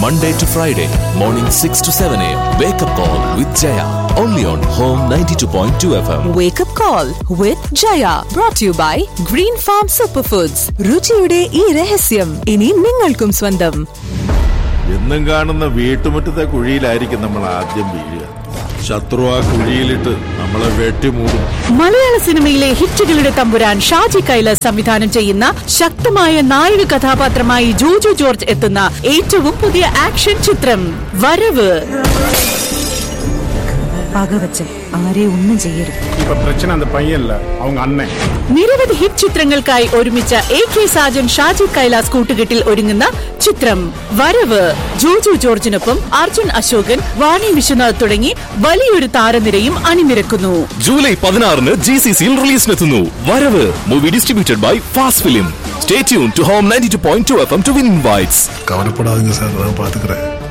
Monday to Friday, morning 6 to 7 a.m. Wake up call with Jaya. Only on Home 92.2 FM. Wake up call with Jaya. Brought to you by Green Farm Superfoods. രുചിയുടെ ഈ രഹസ്യം ഇനി നിങ്ങൾക്കും സ്വന്തം എന്നും കാണുന്ന വീട്ടുമുറ്റത്തെ കുഴിയിലായിരിക്കും നമ്മൾ ആദ്യം വീഴുക ശത്രു ആ കുഴിയിലിട്ട് നമ്മളെ വെട്ടിമൂടും മലയാള സിനിമയിലെ ഹിറ്റുകളുടെ തമ്പുരാൻ ഷാജി കൈലാസ് സംവിധാനം ചെയ്യുന്ന ശക്തമായ നായക കഥാപാത്രമായി ജോജു ജോർജ് എത്തുന്ന ഏറ്റവും പുതിയ ആക്ഷൻ ചിത്രം വരവ് പകവച്ച് ആരെ ഒന്നും ചെയ്യരുത് இப்ப பிரச்சனை அந்த பையன் இல்ல அவங்க அண்ணன் നിരവധി ഹിറ്റ് ചിത്രങ്ങൾക്കായി ഒരുമിച്ച എ കെ സാജൻ ഷാജി കൈലാസ് കൂട്ടുകെട്ടിൽ ഒരുങ്ങുന്ന ചിത്രം വരവ് ജോജു ജോർജിനൊപ്പം അർജുൻ അശോകൻ വാണി വിശ്വനാഥ് തുടങ്ങി വലിയൊരു താരനിരയും അണിനിരക്കുന്നു ജൂലൈ പതിനാറിന് ജി സി സിയിൽ റിലീസിനെത്തുന്നു Varavu movie distributed by fast film stay tune to home ninety two point two F M to win invites கவலைப்படாதீங்க சார் நான் பாத்துக்கிறேன்